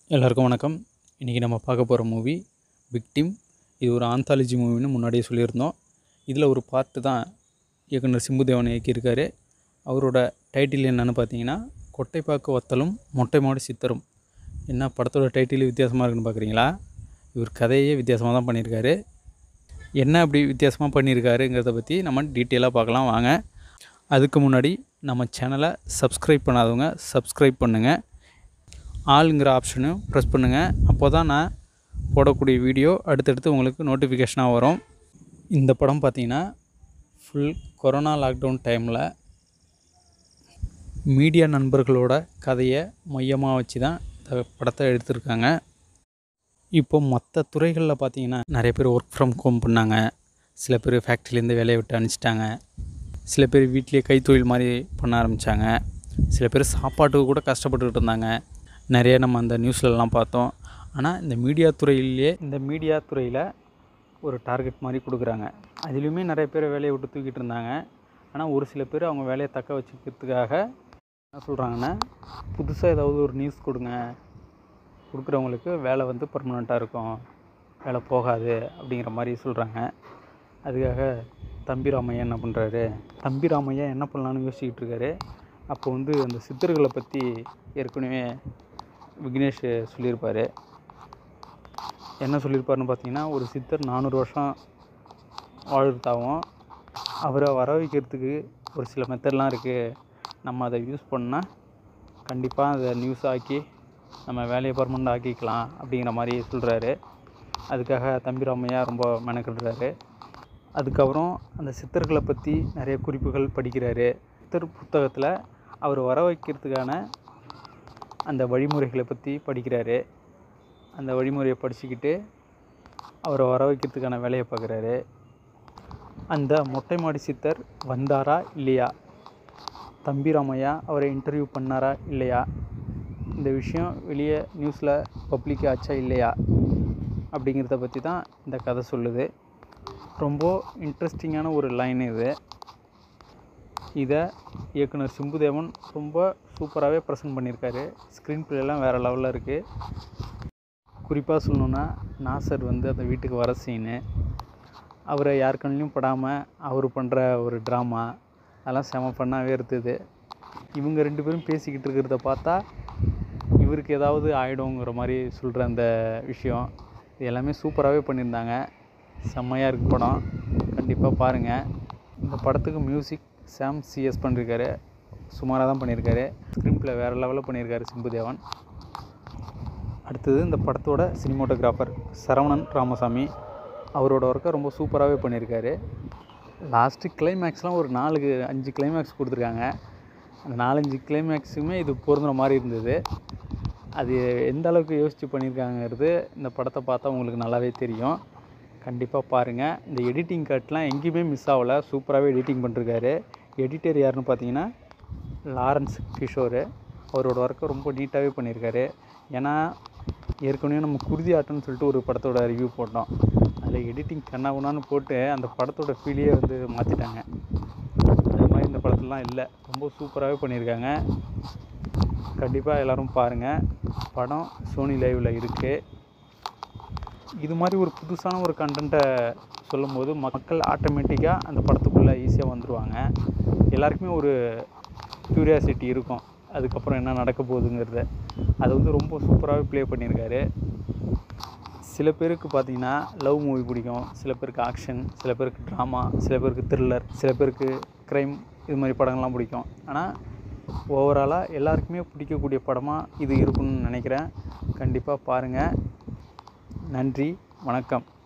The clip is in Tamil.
எல்லாருக்கும் வணக்கம் இன்றைக்கி நம்ம பார்க்க போகிற மூவி விக்டிம் இது ஒரு ஆந்தாலஜி மூவின்னு முன்னாடியே சொல்லியிருந்தோம் இதில் ஒரு பார்ட்டு தான் இயக்குனர் சிம்புதேவன் இயக்கியிருக்காரு அவரோட டைட்டில் என்னன்னு பார்த்தீங்கன்னா கொட்டைப்பாக்கு வத்தலும் மொட்டை மாடு சித்தரும் என்ன படத்தோட டைட்டில் வித்தியாசமாக இருக்குன்னு பார்க்குறீங்களா இவர் கதையே வித்தியாசமாக தான் பண்ணியிருக்காரு என்ன அப்படி வித்தியாசமாக பண்ணியிருக்காருங்கிறத பற்றி நம்ம டீட்டெயிலாக பார்க்கலாம் வாங்க அதுக்கு முன்னாடி நம்ம சேனலை சப்ஸ்கிரைப் பண்ணாதவங்க சப்ஸ்கிரைப் பண்ணுங்கள் ஆளுங்கிற ஆப்ஷனும் ப்ரெஸ் பண்ணுங்கள் அப்போ தான் நான் போடக்கூடிய வீடியோ அடுத்தடுத்து உங்களுக்கு நோட்டிஃபிகேஷனாக வரும் இந்த படம் பார்த்தீங்கன்னா ஃபுல் கொரோனா லாக்டவுன் டைமில் மீடியா நண்பர்களோட கதையை மையமாக வச்சு தான் இந்த படத்தை எடுத்திருக்காங்க இப்போ மற்ற துறைகளில் பார்த்தீங்கன்னா நிறைய பேர் ஒர்க் ஃப்ரம் ஹோம் பண்ணாங்க சில பேர் ஃபேக்ட்ரிலேருந்து வேலையை விட்டு அனுப்பிச்சிட்டாங்க சில பேர் வீட்லேயே கைத்தொழில் மாதிரி பண்ண ஆரம்பித்தாங்க சில பேர் சாப்பாட்டுக்கு கூட கஷ்டப்பட்டுக்கிட்டு இருந்தாங்க நிறைய நம்ம அந்த நியூஸ்லலாம் பார்த்தோம் ஆனால் இந்த மீடியா துறையிலேயே இந்த மீடியா துறையில் ஒரு டார்கெட் மாதிரி கொடுக்குறாங்க அதுலேயுமே நிறைய பேர் வேலையை விட்டு தூக்கிட்டு இருந்தாங்க ஆனால் ஒரு சில பேர் அவங்க வேலையை தக்க வச்சுக்கிறதுக்காக என்ன சொல்கிறாங்கன்னா புதுசாக ஏதாவது ஒரு நியூஸ் கொடுங்க கொடுக்குறவங்களுக்கு வேலை வந்து பர்மனெண்ட்டாக இருக்கும் வேலை போகாது அப்படிங்கிற மாதிரி சொல்கிறாங்க அதுக்காக தம்பி ராமையா என்ன பண்ணுறாரு தம்பி ராமையா என்ன பண்ணலான்னு யோசிச்சுக்கிட்டு இருக்காரு அப்போ வந்து அந்த சித்தர்களை பற்றி ஏற்கனவே விக்னேஷ் சொல்லியிருப்பார் என்ன சொல்லியிருப்பாருன்னு பார்த்தீங்கன்னா ஒரு சித்தர் நானூறு வருஷம் வாழ்றதாகவும் அவரை வர வைக்கிறதுக்கு ஒரு சில மெத்தட்லாம் இருக்குது நம்ம அதை யூஸ் பண்ணால் கண்டிப்பாக அதை நியூஸ் ஆக்கி நம்ம வேலையை பர்மனெண்ட் ஆக்கிக்கலாம் அப்படிங்கிற மாதிரி சொல்கிறாரு அதுக்காக தம்பி ராமையா ரொம்ப மெனக்கிடுறாரு அதுக்கப்புறம் அந்த சித்தர்களை பற்றி நிறைய குறிப்புகள் படிக்கிறாரு சித்தர் புத்தகத்தில் அவர் வர வைக்கிறதுக்கான அந்த வழிமுறைகளை பற்றி படிக்கிறாரு அந்த வழிமுறையை படிச்சுக்கிட்டு அவரை வர வைக்கிறதுக்கான வேலையை பார்க்குறாரு அந்த மொட்டை மாடி சித்தர் வந்தாரா இல்லையா தம்பி ராமையா அவரை இன்டர்வியூ பண்ணாரா இல்லையா இந்த விஷயம் வெளியே நியூஸில் பப்ளிக் ஆச்சா இல்லையா அப்படிங்கிறத பற்றி தான் இந்த கதை சொல்லுது ரொம்ப இன்ட்ரெஸ்டிங்கான ஒரு லைன் இது இதை இயக்குனர் சிம்புதேவன் ரொம்ப சூப்பராகவே ப்ரெசென்ட் பண்ணியிருக்காரு ஸ்க்ரீன் ப்ளேலாம் வேறு லெவலில் இருக்குது குறிப்பாக சொல்லணுன்னா நாசர் வந்து அந்த வீட்டுக்கு வர சீனு அவரை யார் கண்ணிலையும் படாமல் அவர் பண்ணுற ஒரு ட்ராமா அதெல்லாம் செம பண்ணாகவே இருந்தது இவங்க ரெண்டு பேரும் பேசிக்கிட்டு இருக்கிறத பார்த்தா இவருக்கு ஏதாவது ஆகிடுங்கிற மாதிரி சொல்கிற அந்த விஷயம் இது எல்லாமே சூப்பராகவே பண்ணியிருந்தாங்க செம்மையாக இருக்குது படம் கண்டிப்பாக பாருங்கள் இந்த படத்துக்கு மியூசிக் சாம் சிஎஸ் பண்ணியிருக்காரு சுமாராக தான் பண்ணியிருக்காரு ஸ்க்ரீன் ப்ளே வேறு லெவலில் பண்ணியிருக்காரு சிம்புதேவன் அடுத்தது இந்த படத்தோட சினிமோட்டோகிராஃபர் சரவணன் ராமசாமி அவரோட ஒர்க்கை ரொம்ப சூப்பராகவே பண்ணியிருக்காரு லாஸ்ட்டு கிளைமேக்ஸ்லாம் ஒரு நாலு அஞ்சு கிளைமேக்ஸ் கொடுத்துருக்காங்க அந்த நாலஞ்சு கிளைமேக்ஸுமே இது பொருந்துற மாதிரி இருந்தது அது எந்த அளவுக்கு யோசித்து பண்ணியிருக்காங்கிறது இந்த படத்தை பார்த்தா உங்களுக்கு நல்லாவே தெரியும் கண்டிப்பாக பாருங்கள் இந்த எடிட்டிங் கட்லாம் எங்கேயுமே மிஸ் ஆகலை சூப்பராகவே எடிட்டிங் பண்ணிருக்காரு எடிட்டர் யாருன்னு பார்த்தீங்கன்னா லாரன்ஸ் கிஷோர் அவரோட ஒர்க்கை ரொம்ப நீட்டாகவே பண்ணியிருக்காரு ஏன்னா ஏற்கனவே நம்ம குருதி ஆட்டம்னு சொல்லிட்டு ஒரு படத்தோட ரிவ்யூ போட்டோம் அதில் எடிட்டிங் கண்ணாவுனான்னு போட்டு அந்த படத்தோட ஃபீலையே வந்து மாற்றிட்டாங்க அது மாதிரி இந்த படத்துலலாம் இல்லை ரொம்ப சூப்பராகவே பண்ணியிருக்காங்க கண்டிப்பாக எல்லோரும் பாருங்கள் படம் சோனி லைவில் இருக்குது இது மாதிரி ஒரு புதுசான ஒரு கண்டென்ட்டை சொல்லும்போது மக்கள் ஆட்டோமேட்டிக்காக அந்த படத்துக்குள்ளே ஈஸியாக வந்துடுவாங்க எல்லாருக்குமே ஒரு க்யூரியாசிட்டி இருக்கும் அதுக்கப்புறம் என்ன நடக்க போகுதுங்கிறத அது வந்து ரொம்ப சூப்பராகவே ப்ளே பண்ணியிருக்காரு சில பேருக்கு பார்த்தீங்கன்னா லவ் மூவி பிடிக்கும் சில பேருக்கு ஆக்ஷன் சில பேருக்கு ட்ராமா சில பேருக்கு த்ரில்லர் சில பேருக்கு க்ரைம் இது மாதிரி படங்கள்லாம் பிடிக்கும் ஆனால் ஓவராலாக எல்லாருக்குமே பிடிக்கக்கூடிய படமாக இது இருக்குன்னு நினைக்கிறேன் கண்டிப்பாக பாருங்கள் நன்றி வணக்கம்